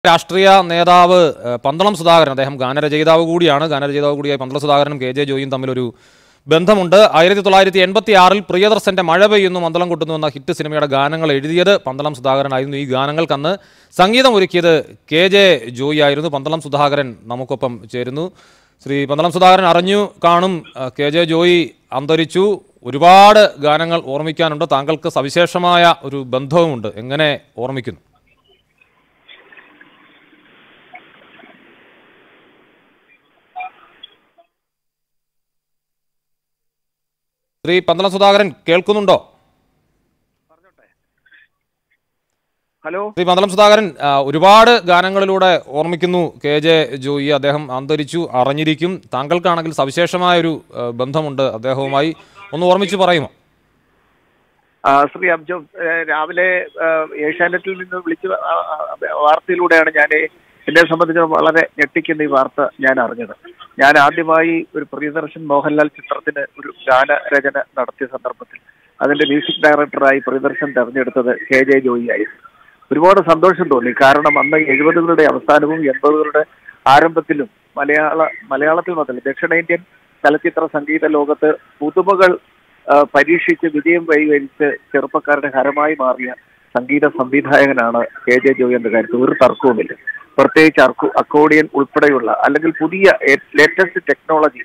രാഷ്ട്രീയ നേതാവ് ഏഹ്, പന്തളം സുധാകരൻ അദ്ദേഹം ഗാനരചയിതാവ് കൂടിയാണ് ഗാനരചയിതാവ് കൂടിയായ പന്തളം സുധാകരനും കെ ജെ ജോയിയും തമ്മിലൊരു ബന്ധമുണ്ട് ആയിരത്തി തൊള്ളായിരത്തി എൺപത്തി ആറിൽ പ്രിയദർശന്റെ മഴ പെയ്യുന്നു മന്ദളം കൊട്ടുന്നു എന്ന ഹിറ്റ് സിനിമയുടെ ഗാനങ്ങൾ എഴുതിയത് പന്തളം സുധാകരനായിരുന്നു ഈ ഗാനങ്ങൾക്കന്ന് സംഗീതം ഒരുക്കിയത് കെ ജെ ജോയി ആയിരുന്നു പന്തളം സുധാകരൻ നമുക്കൊപ്പം ചേരുന്നു ശ്രീ പന്തളം സുധാകരൻ അറിഞ്ഞു കാണും ഏഹ്, കെ ജെ ജോയി അന്തരിച്ചു ഒരുപാട് ഗാനങ്ങൾ ഓർമ്മിക്കാനുണ്ട് താങ്കൾക്ക് സവിശേഷമായ ഒരു ബന്ധവുമുണ്ട് എങ്ങനെ ഓർമ്മിക്കുന്നു ശ്രീ പന്തളം സുധാകരൻ കേൾക്കുന്നുണ്ടോ ഹലോ ശ്രീ പന്തളം സുധാകരൻ ആ, ഒരുപാട് ഗാനങ്ങളിലൂടെ ഓർമ്മിക്കുന്നു കെ ജെ ജോയി അദ്ദേഹം അന്തരിച്ചു അറിഞ്ഞിരിക്കും താങ്കൾക്കാണെങ്കിൽ സവിശേഷമായ ഒരു ആ, ബന്ധമുണ്ട് അദ്ദേഹവുമായി ഒന്ന് ഓർമ്മിച്ച് പറയുമോ ആ, ശ്രീ അബ്ജോ ഏ, രാവിലെ ആ, ഏഷ്യാനെറ്റിൽ നിന്ന് വിളിച്ച ആ, ആ, വാർത്തയിലൂടെയാണ് ഞാൻ എന്നെ സംബന്ധിച്ച് വളരെ ഞെട്ടിക്കുന്ന ഈ വാർത്ത ഞാൻ അറിഞ്ഞത് ഞാൻ ആദ്യമായി ഒരു പ്രിയദർശൻ മോഹൻലാൽ ചിത്രത്തിന് ഒരു ഗാനരചന നടത്തിയ സന്ദർഭത്തിൽ അതിന്റെ മ്യൂസിക് ഡയറക്ടറായി പ്രിയദർശൻ തെരഞ്ഞെടുത്തത് കെ ജെ ജോയി ആയിരുന്നു ഒരുപാട് സന്തോഷം തോന്നി കാരണം അന്ന് എഴുപതുകളുടെ അവസാനവും എൺപതുകളുടെ ആരംഭത്തിലും മലയാള മലയാളത്തിൽ മാത്രമല്ല ദക്ഷിണേന്ത്യൻ ചലച്ചിത്ര സംഗീത ലോകത്ത് പുതുമകൾ ആ, പരീക്ഷിച്ച് വിജയം കൈവരിച്ച് ചെറുപ്പക്കാരുടെ ഹരമായി മാറിയ സംഗീത സംവിധായകനാണ് കെ ജെ ജോയി എന്ന കാര്യത്തിൽ ഒരു തർക്കവുമില്ല പ്രത്യേകിച്ച് അർക്കു അക്കോഡിയൻ ഉൾപ്പെടെയുള്ള അല്ലെങ്കിൽ പുതിയ ലേറ്റസ്റ്റ് ടെക്നോളജി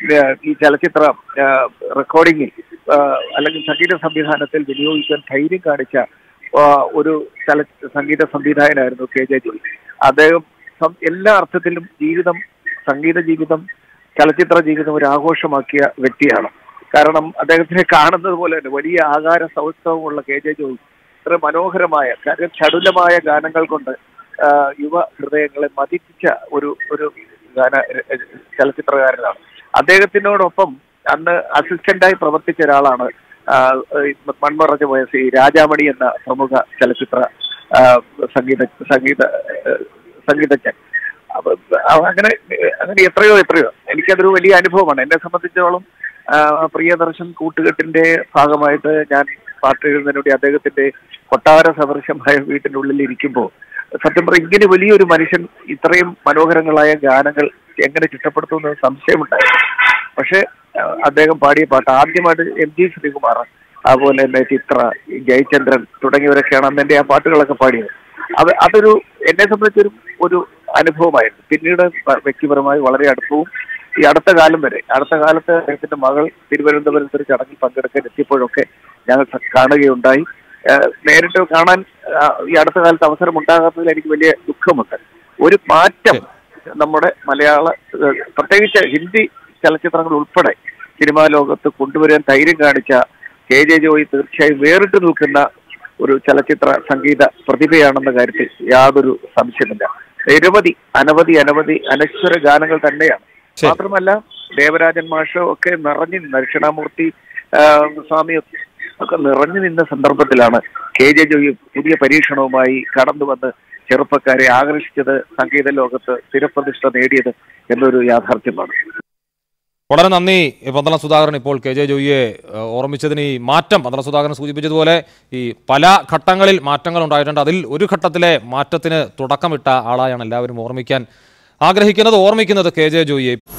ഈ ചലച്ചിത്ര റെക്കോർഡിംഗിൽ അല്ലെങ്കിൽ സംഗീത സംവിധാനത്തിൽ വിനിയോഗിക്കാൻ ധൈര്യം കാണിച്ച ആ, ഒരു ചല സംഗീത സംവിധായകനായിരുന്നു കെ ജെ ജോയി അദ്ദേഹം സം- എല്ലാ അർത്ഥത്തിലും ജീവിതം സംഗീത ജീവിതം ചലച്ചിത്ര ജീവിതം ഒരു ആഘോഷമാക്കിയ വ്യക്തിയാണ് കാരണം അദ്ദേഹത്തിനെ കാണുന്നത് പോലെ തന്നെ വലിയ ആകാര സൗത്സവമുള്ള കെ ജെ ജോയി ഇത്ര മനോഹരമായ കാര്യം ചടുലമായ ഗാനങ്ങൾ കൊണ്ട് ആ, യുവ ഹൃദയങ്ങളെ മതിപ്പിച്ച ഒരു ഒരു ഗാന ചലച്ചിത്രകാരനാണ് അദ്ദേഹത്തിനോടൊപ്പം അന്ന് അസിസ്റ്റന്റായി പ്രവർത്തിച്ച ഒരാളാണ് ആ, ഈ മൺമറഞ്ഞു പോയ ശ്രീ രാജാമണി എന്ന പ്രമുഖ ചലച്ചിത്ര ആ, സംഗീത സംഗീത ആ, സംഗീതജ്ഞൻ അപ്പൊ അ- അങ്ങനെ അങ്ങനെ എത്രയോ എത്രയോ എനിക്കതൊരു വലിയ അനുഭവമാണ് എന്നെ സംബന്ധിച്ചിടത്തോളം ആ, പ്രിയദർശൻ കൂട്ടുകെട്ടിന്റെ ഭാഗമായിട്ട് ഞാൻ പാട്ട് എഴുതുന്നതിന് വേണ്ടി അദ്ദേഹത്തിന്റെ കൊട്ടാര സദൃശമായ വീട്ടിന്റെ ഉള്ളിൽ ഇരിക്കുമ്പോൾ സത്യം പറഞ്ഞ ഇങ്ങനെ വലിയൊരു മനുഷ്യൻ ഇത്രയും മനോഹരങ്ങളായ ഗാനങ്ങൾ എങ്ങനെ ചിട്ടപ്പെടുത്തുമെന്ന് സംശയമുണ്ടായിരുന്നു പക്ഷെ ആ, അദ്ദേഹം പാടിയ പാട്ട് ആദ്യമായിട്ട് എം ജി ശ്രീകുമാർ അതുപോലെ തന്നെ ചിത്ര ജയചന്ദ്രൻ തുടങ്ങിയവരൊക്കെയാണ് അന്ന് എന്റെ ആ പാട്ടുകളൊക്കെ പാടിയത് അത് അതൊരു എന്നെ സംബന്ധിച്ചൊരു ഒരു അനുഭവമായിരുന്നു പിന്നീട് വ- വ്യക്തിപരമായി വളരെ അടുപ്പവും ഈ അടുത്ത കാലം വരെ അടുത്ത കാലത്ത് അദ്ദേഹത്തിന്റെ മകൾ തിരുവനന്തപുരത്ത് ഒരു ചടങ്ങിൽ പങ്കെടുക്കാൻ എത്തിയപ്പോഴൊക്കെ ഞങ്ങൾ സ- കാണുകയുണ്ടായി ഏഹ് നേരിട്ട് കാണാൻ ആ, ഈ അടുത്ത കാലത്ത് അവസരം ഉണ്ടാകാത്തതിൽ എനിക്ക് വലിയ ദുഃഖമുണ്ട് ഒരു മാറ്റം നമ്മുടെ മലയാള ഏഹ് പ്രത്യേകിച്ച് ഹിന്ദി ചലച്ചിത്രങ്ങൾ ഉൾപ്പെടെ സിനിമാ ലോകത്ത് കൊണ്ടുവരാൻ ധൈര്യം കാണിച്ച കെ ജെ ജോയി തീർച്ചയായും വേറിട്ട് നിൽക്കുന്ന ഒരു ചലച്ചിത്ര സംഗീത പ്രതിഭയാണെന്ന കാര്യത്തിൽ യാതൊരു സംശയമില്ല നിരവധി അനവധി അനവധി അനശ്വര ഗാനങ്ങൾ തന്നെയാണ് ശരി. മാത്രമല്ല ദേവരാജൻ മാഷോ ഒക്കെ നിറഞ്ഞു നിന്ന ദക്ഷിണാമൂർത്തി ആ, സ്വാമി ഒക്കെ നിറഞ്ഞു നിന്ന സന്ദർഭത്തിലാണ് കെ ജെ ജോയി പുതിയ പരീക്ഷണവുമായി കടന്നു വന്ന് ചെറുപ്പക്കാരെ ആകർഷിച്ചത് സംഗീത ലോകത്ത് സ്ഥിരപ്രതിഷ്ഠ നേടിയത് എന്നൊരു യാഥാർത്ഥ്യമാണ് വളരെ നന്ദി പന്തളം സുധാകരൻ ഇപ്പോൾ കെ ജെ ജോയിയെ ഏഹ്, ഓർമ്മിച്ചതിന് ഈ മാറ്റം പന്തളം സുധാകരൻ സൂചിപ്പിച്ചതുപോലെ ഈ പല ഘട്ടങ്ങളിൽ മാറ്റങ്ങൾ ഉണ്ടായിട്ടുണ്ട് അതിൽ ഒരു ഘട്ടത്തിലെ മാറ്റത്തിന് തുടക്കമിട്ട ആളായാണ് എല്ലാവരും ഓർമ്മിക്കാൻ ആഗ്രഹിക്കുന്നത് ഓർമ്മിക്കുന്നത് കെ ജെ ജോയിയെ